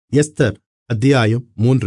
Esther அத்தியாயம் மூன்று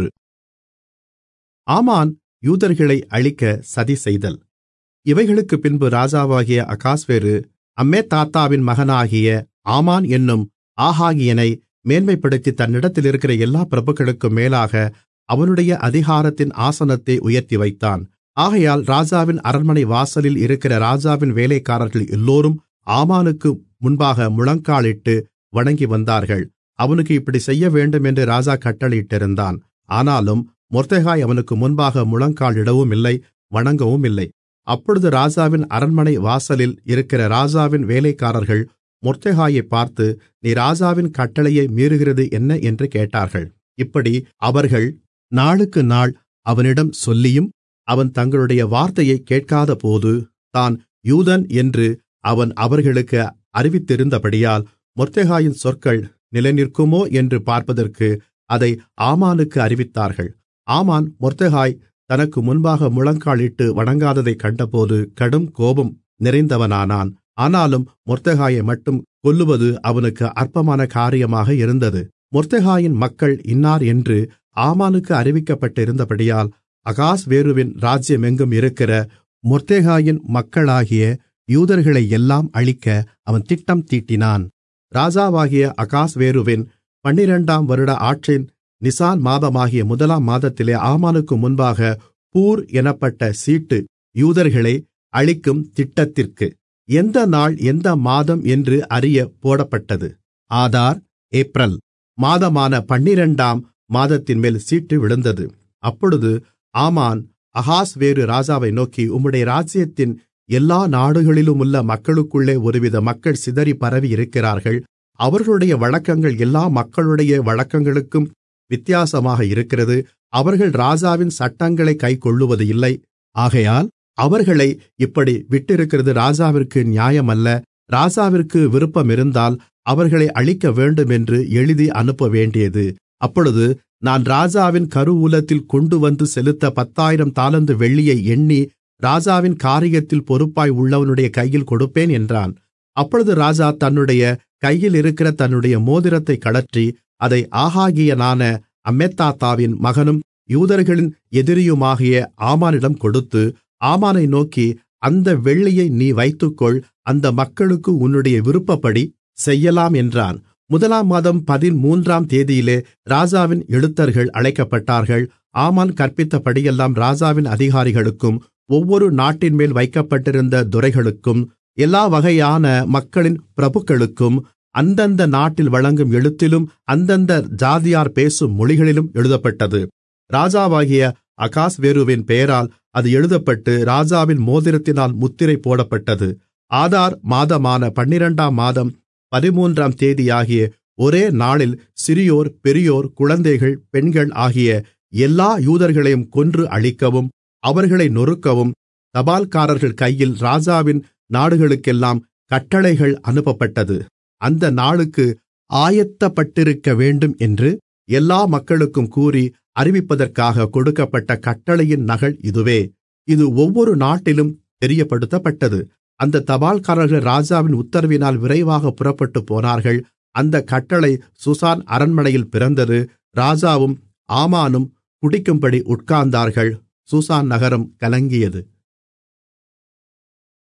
ஆமான் யூதர்களை அழிக்க சதி செய்தல் இவைகளுக்குப் பின்பு ராஜாவாகிய அகாஸ்வேரு அம்மேதாத்தாவின் மகனாகிய ஆமான் என்னும் ஆகாகியனை மேன்மைப்படுத்தி தன்னிடத்தில் இருக்கிற எல்லா பிரபுக்களுக்கும் மேலாக அவனுடைய அதிகாரத்தின் ஆசனத்தை உயர்த்தி வைத்தான் ஆகையால் ராஜாவின் அரண்மனை வாசலில் இருக்கிற ராஜாவின் வேலைக்காரர்கள் எல்லோரும் ஆமானுக்கு முன்பாக முழங்காலிட்டு வணங்கி வந்தார்கள் அவனுக்கு இப்படி செய்ய வேண்டும் என்று ராஜா கட்டளையிட்டிருந்தான் ஆனாலும் மொர்தெகாய் அவனுக்கு முன்பாக முழங்காலிடவும் இல்லை வணங்கவும் இல்லை அப்பொழுது ராஜாவின் அரண்மனை வாசலில் இருக்கிற ராஜாவின் வேலைக்காரர்கள் மொர்தெகாயை பார்த்து நீ ராஜாவின் கட்டளையை மீறுகிறது என்ன என்று கேட்டார்கள் இப்படி அவர்கள் நாளுக்கு நாள் அவனிடம் சொல்லியும் அவன் தங்களுடைய வார்த்தையை கேட்காதபோது தான் யூதன் என்று அவன் அவர்களுக்கு அறிவித்திருந்தபடியால் மொர்தெகாயின் சொற்கள் நிலைநிற்குமோ என்று பார்ப்பதற்கு அதை ஆமானுக்கு அறிவித்தார்கள் ஆமான் மொர்தெகாய் தனக்கு முன்பாக முழங்காலிட்டு வணங்காததைக் கண்டபோது கடும் கோபம் நிறைந்தவனானான் ஆனாலும் மொர்தெகாயை மட்டும் கொல்லுவது அவனுக்கு அற்பமான காரியமாக இருந்தது மொர்தெகாயின் மக்கள் இன்னார் என்று ஆமானுக்கு அறிவிக்கப்பட்டிருந்தபடியால் அகாஸ்வேருவின் ராஜ்யமெங்கும் இருக்கிற மொர்தெகாயின் மக்களாகிய யூதர்களை எல்லாம் அழிக்க அவன் திட்டம் தீட்டினான் ராஜாவாகிய அகாஸ்வேருவின் பன்னிரண்டாம் வருட ஆட்சியின் நிசான் மாதமாகிய முதலாம் மாதத்திலே ஆமானுக்கு முன்பாக பூர் எனப்பட்ட சீட்டு யூதர்களை அழிக்கும் திட்டத்திற்கு எந்த நாள் எந்த மாதம் என்று அறிய போடப்பட்டது ஆதார் ஏப்ரல் மாதமான பன்னிரண்டாம் மாதத்தின்மேல் சீட்டு விழுந்தது அப்பொழுது ஆமான் அகாஸ்வேரு ராஜாவை நோக்கி உம்முடைய ராஜ்யத்தின் எல்லா நாடுகளிலுமுள்ள மக்களுக்குள்ளே ஒருவித மக்கள் சிதறி பரவி இருக்கிறார்கள் அவர்களுடைய வழக்கங்கள் எல்லா மக்களுடைய வழக்கங்களுக்கும் வித்தியாசமாக இருக்கிறது அவர்கள் ராஜாவின் சட்டங்களை கைக்கொள்ளுவது இல்லை ஆகையால் அவர்களை இப்படி விட்டிருக்கிறது ராஜாவிற்கு நியாயமல்ல ராஜாவிற்கு விருப்பம் இருந்தால் அவர்களை அழிக்க வேண்டும் என்று எழுதி அனுப்ப வேண்டியது அப்பொழுது நான் ராஜாவின் கருவூலத்தில் கொண்டு வந்து செலுத்த பத்தாயிரம் தாலந்து வெள்ளியை எண்ணி ராஜாவின் காரியத்தில் பொறுப்பாய் உள்ளவனுடைய கையில் கொடுப்பேன் என்றான் அப்பொழுது ராஜா தன்னுடைய கையில் இருக்கிற தன்னுடைய மோதிரத்தை கழற்றி அதை ஆகாகியனான அம்மெத்தாத்தாவின் மகனும் யூதர்களின் எதிரியுமாகிய ஆமானிடம் கொடுத்து ஆமானை நோக்கி அந்த வெள்ளியை நீ வைத்துக்கொள் அந்த மக்களுக்கு உன்னுடைய விருப்பப்படி செய்யலாம் என்றான் முதலாம் மாதம் பதிமூன்றாம் தேதியிலே ராஜாவின் எழுத்தர்கள் அழைக்கப்பட்டார்கள் ஆமான் கற்பித்தபடியெல்லாம் ராஜாவின் அதிகாரிகளுக்கும் ஒவ்வொரு நாட்டின்மேல் வைக்கப்பட்டிருந்த துரைகளுக்கும் எல்லா வகையான மக்களின் பிரபுக்களுக்கும் அந்தந்த நாட்டில் வழங்கும் எழுத்திலும் அந்தந்த ஜாதியார் பேசும் மொழிகளிலும் எழுதப்பட்டது ராஜாவாகிய அகாஸ்வேருவின் பெயரால் அது எழுதப்பட்டு ராஜாவின் மோதிரத்தினால் முத்திரை போடப்பட்டது ஆதார் மாதமான பன்னிரண்டாம் மாதம் பதிமூன்றாம் தேதியாகிய ஒரே நாளில் சிறியோர் பெரியோர் குழந்தைகள் பெண்கள் ஆகிய எல்லா யூதர்களையும் கொன்று அழிக்கவும் அவர்களை நொறுக்கவும் தபால்காரர்கள் கையில் ராஜாவின் நாடுகளுக்கெல்லாம் கட்டளைகள் அனுப்பப்பட்டது அந்த நாளுக்கு ஆயத்தப்பட்டிருக்க வேண்டும் என்று எல்லா மக்களுக்கும் கூறி அறிவிப்பதற்காக கொடுக்கப்பட்ட கட்டளையின் நகல் இதுவே இது ஒவ்வொரு நாட்டிலும் தெரியப்படுத்தப்பட்டது அந்த தபால்காரர்கள் ராஜாவின் உத்தரவினால் விரைவாக புறப்பட்டு போனார்கள் அந்த கட்டளை சுசான் அரண்மனையில் பிறந்தது ராஜாவும் ஆமானும் குடிக்கும்படி உட்கார்ந்தார்கள் சூசான் நகரம் கலங்கியது